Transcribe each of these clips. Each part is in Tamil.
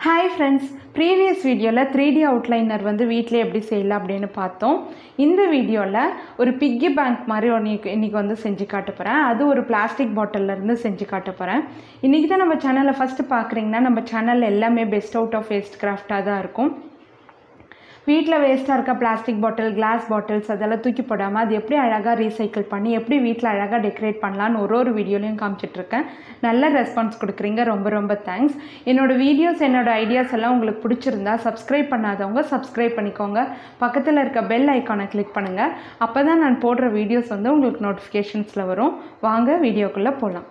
ஹாய் ஃப்ரெண்ட்ஸ் ப்ரீவியஸ் வீடியோவில் த்ரீ டி அவுட்லைனர் வந்து வீட்டில் எப்படி செய்யலாம் அப்படின்னு பார்த்தோம் இந்த வீடியோவில் ஒரு பிக்கி பேங்க் மாதிரி ஒன்று இன்றைக்கி வந்து செஞ்சு காட்ட போகிறேன் அது ஒரு பிளாஸ்டிக் பாட்டிலேருந்து செஞ்சு காட்ட போகிறேன் இன்றைக்கி தான் நம்ம சேனலை ஃபஸ்ட்டு பார்க்குறீங்கன்னா நம்ம சேனல் எல்லாமே பெஸ்ட் அவுட் ஆஃப் வேஸ்ட் கிராஃப்டாக தான் இருக்கும் வீட்டில் வேஸ்ட்டாக இருக்க பிளாஸ்டிக் பாட்டில் கிளாஸ் பாட்டில்ஸ் அதெல்லாம் தூக்கி போடாமல் அது எப்படி அழகாக ரீசைக்கிள் பண்ணி எப்படி வீட்டில் அழகாக டெக்கரேட் பண்ணலான்னு ஒரு ஒரு வீடியோலையும் காமிச்சிட்ருக்கேன் நல்ல ரெஸ்பான்ஸ் கொடுக்குறீங்க ரொம்ப ரொம்ப தேங்க்ஸ் என்னோடய வீடியோஸ் என்னோடய ஐடியாஸ் எல்லாம் உங்களுக்கு பிடிச்சிருந்தா சப்ஸ்கிரைப் பண்ணாதவங்க சப்ஸ்கிரைப் பண்ணிக்கோங்க பக்கத்தில் இருக்க பெல் ஐக்கானை கிளிக் பண்ணுங்கள் அப்போ தான் நான் போடுற வீடியோஸ் வந்து உங்களுக்கு நோட்டிஃபிகேஷன்ஸில் வரும் வாங்க வீடியோக்குள்ளே போகலாம்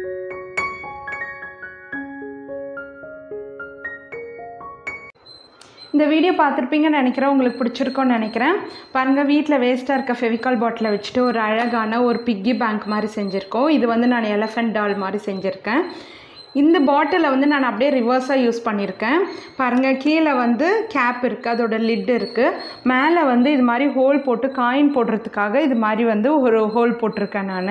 இந்த வீடியோ பார்த்துருப்பீங்கன்னு நினைக்கிறேன் உங்களுக்கு பிடிச்சிருக்கோன்னு நினைக்கிறேன் பாருங்கள் வீட்டில் வேஸ்ட்டாக இருக்க ஃபெவிகால் பாட்டிலை வச்சுட்டு ஒரு அழகான ஒரு பிக்கி பேங்க் மாதிரி செஞ்சுருக்கோம் இது வந்து நான் எலஃபென்ட் டால் மாதிரி செஞ்சுருக்கேன் இந்த பாட்டிலை வந்து நான் அப்படியே ரிவர்ஸாக யூஸ் பண்ணியிருக்கேன் பாருங்கள் கீழே வந்து கேப் இருக்குது அதோட லிட் இருக்குது மேலே வந்து இது மாதிரி ஹோல் போட்டு காயின் போடுறதுக்காக இது மாதிரி வந்து ஒரு ஹோல் போட்டிருக்கேன் நான்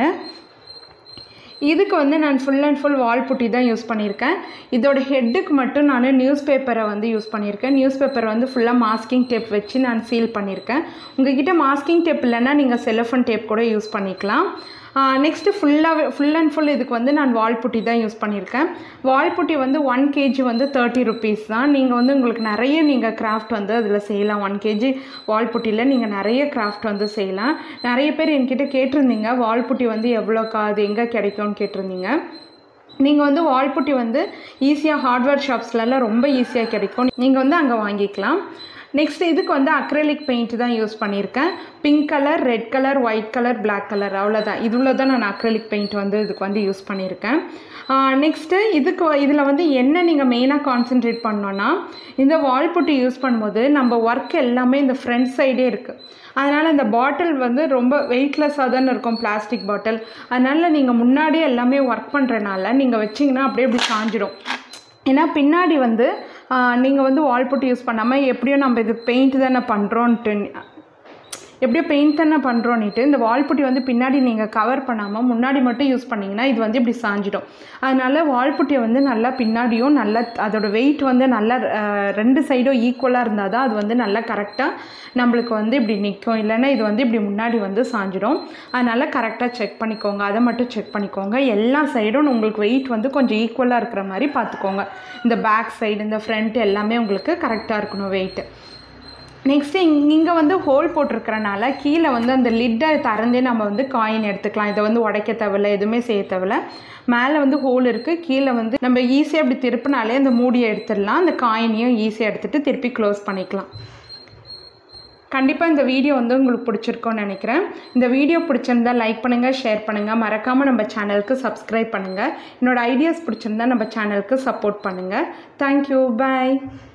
இதுக்கு வந்து நான் ஃபுல் அண்ட் ஃபுல் வால் புட்டி தான் யூஸ் பண்ணியிருக்கேன் இதோட ஹெட்டுக்கு மட்டும் நான் நியூஸ் பேப்பரை வந்து யூஸ் பண்ணியிருக்கேன் நியூஸ் பேப்பரை வந்து ஃபுல்லாக மாஸ்கிங் டேப் வச்சு நான் சீல் பண்ணியிருக்கேன் உங்ககிட்ட மாஸ்கிங் டேப் இல்லைன்னா நீங்கள் செலஃபன் டேப் கூட யூஸ் பண்ணிக்கலாம் நெக்ஸ்ட்டு ஃபுல்லாகவே ஃபுல் அண்ட் ஃபுல் இதுக்கு வந்து நான் வால் புட்டி தான் யூஸ் பண்ணியிருக்கேன் வால் புட்டி வந்து ஒன் கேஜி வந்து தேர்ட்டி ருபீஸ் தான் நீங்கள் வந்து உங்களுக்கு நிறைய நீங்கள் கிராஃப்ட் வந்து அதில் செய்யலாம் ஒன் கேஜி வால் புட்டியில் நீங்கள் நிறைய கிராஃப்ட் வந்து செய்யலாம் நிறைய பேர் என்கிட்ட கேட்டிருந்தீங்க வால் புட்டி வந்து எவ்வளோக்கா அது எங்கே கிடைக்கும்னு கேட்டிருந்தீங்க நீங்கள் வந்து வால்புட்டி வந்து ஈஸியாக ஹார்ட்வேர் ஷாப்ஸ்லலாம் ரொம்ப ஈஸியாக கிடைக்கும் நீங்கள் வந்து அங்கே வாங்கிக்கலாம் நெக்ஸ்ட் இதுக்கு வந்து அக்ரலிக் பெயிண்ட் தான் யூஸ் பண்ணியிருக்கேன் pink colour red colour white colour black colour அவ்வளோதான் இதுல தான் நான் அக்ரலிக் பெயிண்ட் வந்து இதுக்கு வந்து யூஸ் பண்ணியிருக்கேன் நெக்ஸ்ட்டு இதுக்கு இதில் வந்து என்ன நீங்கள் மெயினாக கான்சென்ட்ரேட் பண்ணோன்னா இந்த வால்புட்டி யூஸ் பண்ணும்போது நம்ம ஒர்க் எல்லாமே இந்த ஃப்ரண்ட் சைடே இருக்குது அதனால் இந்த பாட்டில் வந்து ரொம்ப வெயிட்லெஸ்ஸாக தானே இருக்கும் பிளாஸ்டிக் பாட்டில் அதனால் நீங்கள் முன்னாடியே எல்லாமே ஒர்க் பண்ணுறனால நீங்கள் வச்சிங்கன்னா அப்படியே இப்படி சாஞ்சிடும் ஏன்னா பின்னாடி வந்து நீங்கள் வந்து வால்புட்டி யூஸ் பண்ணாமல் எப்படியோ நம்ம இது பெயிண்ட் தானே பண்ணுறோன்ட்டு எப்படியோ பெயிண்ட் தானே பண்ணுறோன்னிட்டு இந்த வால்புட்டி வந்து பின்னாடி நீங்கள் கவர் பண்ணாமல் முன்னாடி மட்டும் யூஸ் பண்ணிங்கன்னா இது வந்து இப்படி சாஞ்சிடும் அதனால் வால்புட்டியை வந்து நல்லா பின்னாடியும் நல்லா அதோட வெயிட் வந்து நல்லா ரெண்டு சைடும் ஈக்குவலாக இருந்தால் தான் அது வந்து நல்லா கரெக்டாக நம்மளுக்கு வந்து இப்படி நிற்கும் இல்லைன்னா இது வந்து இப்படி முன்னாடி வந்து சாஞ்சிடும் அதனால் கரெக்டாக செக் பண்ணிக்கோங்க அதை மட்டும் செக் பண்ணிக்கோங்க எல்லா சைடும் உங்களுக்கு வெயிட் வந்து கொஞ்சம் ஈக்குவலாக இருக்கிற மாதிரி பார்த்துக்கோங்க இந்த பேக் சைடு இந்த ஃப்ரண்ட் எல்லாமே உங்களுக்கு கரெக்டாக இருக்கணும் வெயிட்டு நெக்ஸ்ட்டு இங்கே வந்து ஹோல் போட்டிருக்கிறனால கீழே வந்து அந்த லிட்டை திறந்தே நம்ம வந்து காயின் எடுத்துக்கலாம் இதை வந்து உடைக்க தேவையில்ல எதுவுமே செய்ய தேவையில்ல மேலே வந்து ஹோல் இருக்குது கீழே வந்து நம்ம ஈஸியாக இப்படி திருப்பினாலே அந்த மூடியை எடுத்துடலாம் அந்த காயினையும் ஈஸியாக எடுத்துகிட்டு திருப்பி க்ளோஸ் பண்ணிக்கலாம் கண்டிப்பாக இந்த வீடியோ வந்து உங்களுக்கு பிடிச்சிருக்கோன்னு நினைக்கிறேன் இந்த வீடியோ பிடிச்சிருந்தா லைக் பண்ணுங்கள் ஷேர் பண்ணுங்கள் மறக்காமல் நம்ம சேனலுக்கு சப்ஸ்கிரைப் பண்ணுங்கள் என்னோடய ஐடியாஸ் பிடிச்சிருந்தா நம்ம சேனலுக்கு சப்போர்ட் பண்ணுங்கள் தேங்க்யூ பாய்